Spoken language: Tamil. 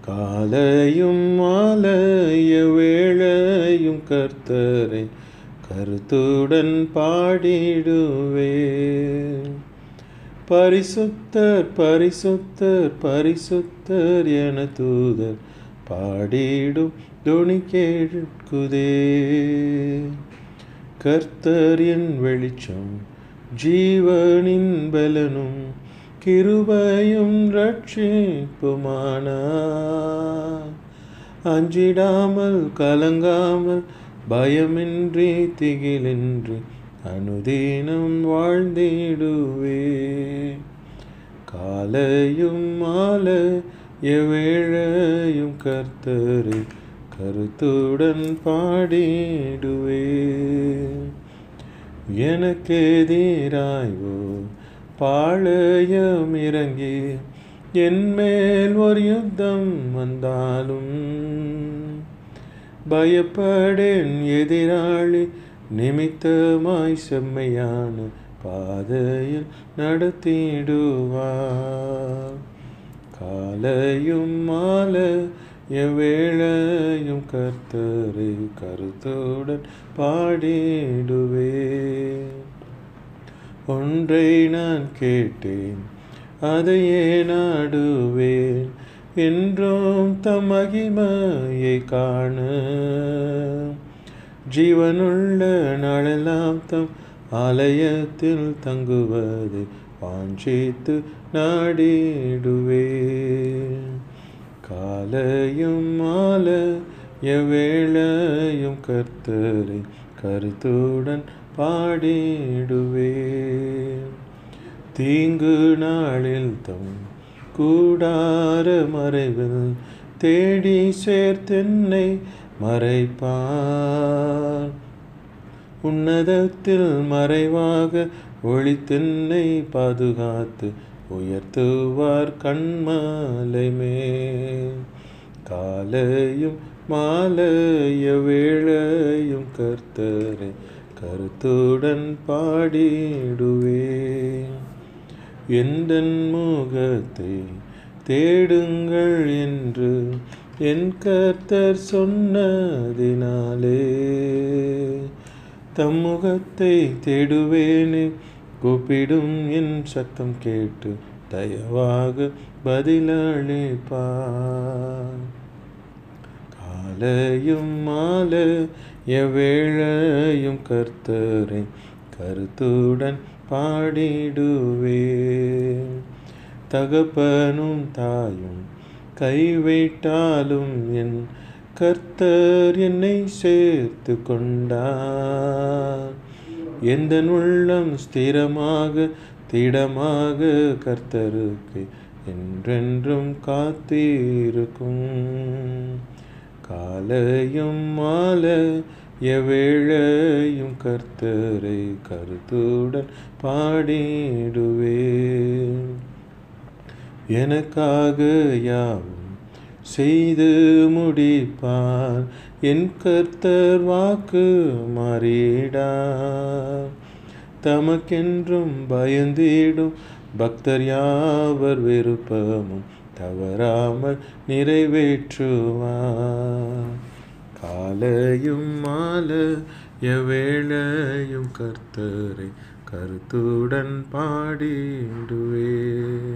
காலையும் மாலைய வேளையும் கர்த்தரை கருத்துடன் பாடிடுவே பரிசுத்தர் பரிசுத்தர் பரிசுத்தர் என தூதர் பாடிடும் துணி கேட்குதே கர்த்தர் என் வெளிச்சம் ஜீவனின் பலனும் கிருபையும் ரட்சிப்புமானா அஞ்சிடாமல் கலங்காமல் பயமின்றி திகிலின்றி அனுதீனம் வாழ்ந்திடுவே காலையும் மாலை எவ்வேளையும் கர்த்தரை கருத்துடன் பாடிடுவே எனக்கு எதிராய்வோ பாளையம் இறங்கி என் மேல் ஒரு யுத்தம் வந்தாலும் பயப்படேன் எதிராளி நிமித்தமாய் செம்மையான பாதையில் நடத்திடுவார் காலையும் மாலை எவ்வேளையும் கர்த்தரை கருத்துடன் பாடிடுவே ஒன்றை நான் கேட்டேன் அதையே நாடுவேன் என்றும் தம் மகிமையை காண ஜீவனுள்ள நாளெல்லாம் தம் ஆலயத்தில் தங்குவது வாஞ்சித்து நாடிடுவே காலையும் மாலை எவ்வேளையும் கர்த்தரை கருத்துடன் பாடிடுவே தீங்கு நாளில் தம் கூடார மறைவில் தேடி சேர்த்தென்னை மறைப்பார் உன்னதத்தில் மறைவாக ஒளித்தென்னை பாதுகாத்து உயர்த்துவார் கண்மாலை மேல் காலையும் மாலைய வேளையும் கர்த்தரை கருத்துடன் பாடிடுவேன் எந்த முகத்தை தேடுங்கள் என்று என் கர்த்தர் சொன்னதினாலே தம் முகத்தை தேடுவேனே கூப்பிடும் என் சத்தம் கேட்டு தயவாக பதிலளிப்பார் காலையும் மாலை எவ்வேளையும் கர்த்தரை கருத்துடன் பாடிடுவே தகப்பனும் தாயும் கைவிட்டாலும் என் கர்த்தர் என்னை சேர்த்து கொண்டார் எந்த உள்ளம் ஸ்திரமாக திடமாக கர்த்தருக்கு என்றென்றும் காத்திருக்கும் காலையும் மாலை எவ்வேளையும் கர்த்தரை கருத்துடன் பாடிடுவே எனக்காக யாவும் செய்து முடிப்பார் என் கர்த்தர் வாக்கு மாறிடார் தமக்கென்றும் பயந்திடும் பக்தர் யாவர் விருப்பமும் தவறாமல் நிறைவேற்றுவார் காலையும் மாலை எவ்வேளையும் கர்த்தரை கருத்துடன் பாடிடுவே